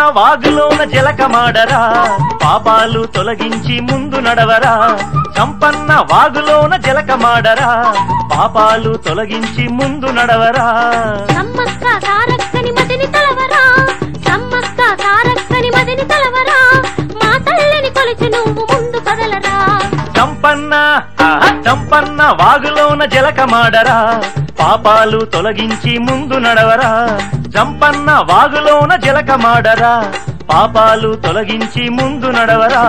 వాగులోన జలకమాడరా పాపాలు తొలగించి ముందు నడవరా సంపన్న వాగులోన జలకమాడరా పాపాలు తొలగించి ముందు నడవరా సమ్మక్క సారక్కని మదిని తలవరా సమ్మక్క సారక్కని మదిని తలవరా మా తల్లిని కొలిచి నువ్వు ముందు కదలరా చంపన్న ఆహా, చంపన్న వాగులోన జలకమాడరా పాపాలు తొలగించి ముందు నడవరా చంపన్న వాగులోన జలకమాడరా పాపాలు తొలగించి ముందు నడవరా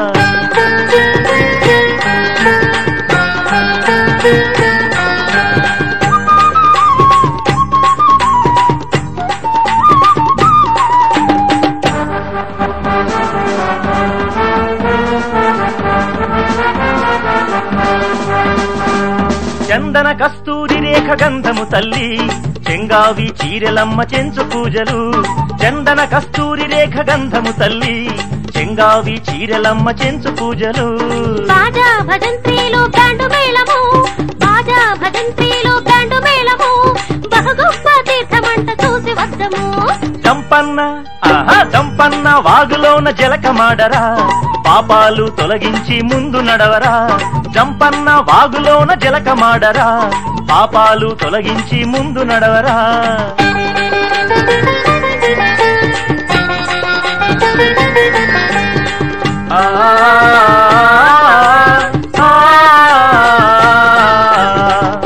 చందన కస్తూరి రేఖ గంధము తల్లి చెంగావి చీరెలమ్మ చెంచు పూజలు చందన కస్తూరి రేఖ గంధము తల్లి చెంగావి చీరెలమ్మ చెంచు పూజలు బాజా భజంత్రీలు బ్యాండు మేళము బాజా భజంత్రీలు బ్యాండు మేళము బహగొప్ప తీర్థమంట చూసి వద్దము చంపన్న ఆహా చంపన్న వాగులోన జలకమాడరా పాపాలు తొలగించి ముందు నడవరా చంపన్న వాగులోన జలకమాడరా పాపాలు తొలగించి ముందు నడవరా ఆ ఆ, ఆ.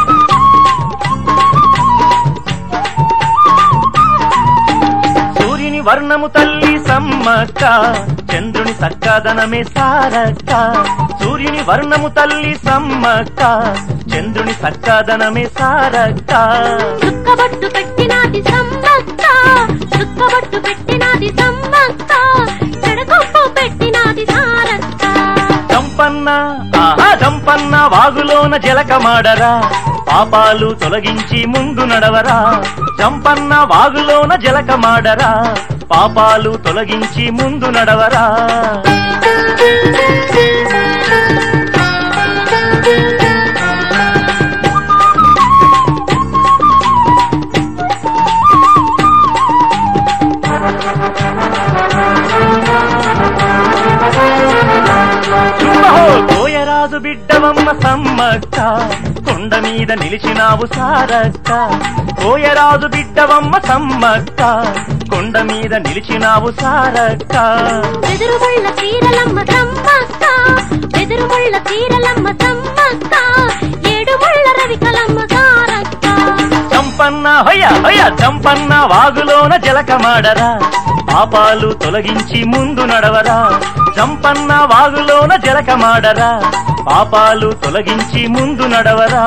సూర్యుని వర్ణము తల్లి సమ్మక్క చంద్రుని సక్కదనమే సారక్క సూర్యుని వర్ణము తల్లి సమ్మక్క చంద్రుని సక్కదనమే సారక్క చుక్కబట్టు పెట్టినాది సమ్మక్క చుక్కబట్టు పెట్టినాది సమ్మక్క చెడకొప్పు పెట్టినాది సారక్క చంపన్న ఆహా చంపన్న వాగులోన జలకమాడరా పాపాలు తొలగించి ముందు నడవరా చంపన్న వాగులోన జలకమాడరా పాపాలు తొలగించి ముందు నడవరా చూడహో కోయరాజు బిడ్డవమ్మ సమ్మక్క కొండ మీద నిలిచినావు సారక్క కోయరాజు బిడ్డవమ్మ సమ్మక్క కొండ మీద నిలిచినావు సారక్క వెదురుముళ్ళ చీరలమ్మ సమ్మక్క వెదురుముళ్ళ చీరలమ్మ సమ్మక్క ఏడు ముళ్ళ రవికలమ్మ సారక్క చంపన్న హొయ్య హొయ్య చంపన్న వాగులోన జలకమాడరా పాపాలు తొలగించి ముందు నడవరా చంపన్న వాగులోన జలకమాడరా పాపాలు తొలగించి ముందు నడవరా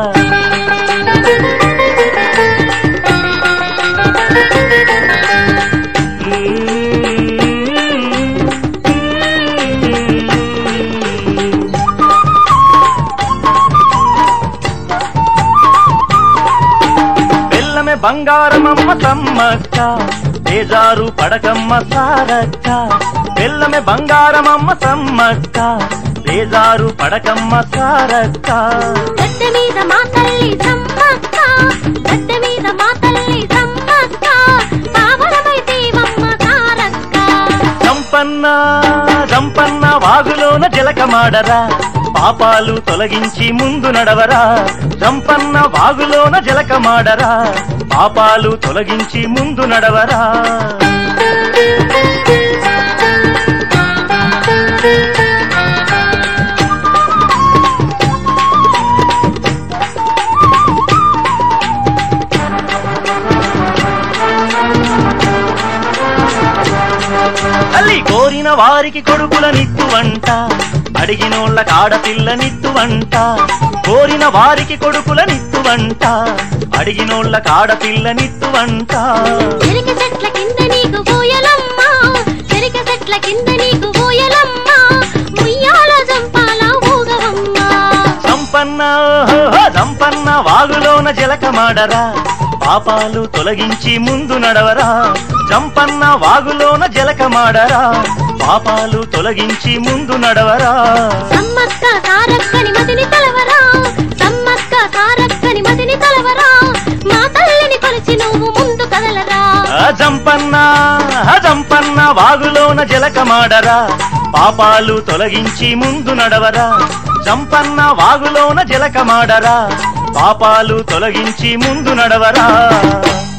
బెల్లమే బంగారమమ్మ సమ్మక్క బేజారు పడకమ్మ సారక్క బెల్లమే బంగారమమ్మ సమ్మక్క బేజారు పడకమ్మ సారక్క గద్దె మీద మా తల్లి సమ్మక్క గద్దె మీద మా తల్లి సమ్మక్క పావనమై దేవమ్మ సారక్క చంపన్న చంపన్న వాగులోన జలకమాడరా పాపాలు తొలగించి ముందు నడవరా చంపన్న వాగులోన జలకమాడరా పాపాలు తొలగించి ముందు నడవరా తల్లి కోరిన వారికి కొడుకుల నిత్తువంట అడిగినోళ్ళ కాడపిల్ల నిత్తువంట కోరిన వారికి కొడుకుల నిత్తువంట అడిగినోళ్ళ కాడపిల్ల నిత్తువంట చెరిక చెట్ల కింద నీకు ఊయలమ్మ చెరిక చెట్ల కింద నీకు ఊయలమ్మ ముయ్యాల జంపాల ఊగవమ్మ సంపన్న ఓహో, సంపన్న వాగులోన జలకమాడరా పాపాలు తొలగించి ముందు నడవరా చంపన్న వాగులోన జలకమాడరా పాపాలు తొలగించి ముందు నడవరా సమ్మక్క సారక్కని మదిని తలవరా సమ్మక్క సారక్కని మదిని తలవరా మా తల్లిని కొలిచి నువ్వు ముందు కదలరా ఆ జంపన్న ఆ జంపన్న వాగులోన జలకమాడరా పాపాలు తొలగించి ముందు నడవరా జంపన్న వాగులోన జలకమాడరా పాపాలు తొలగించి ముందు నడవరా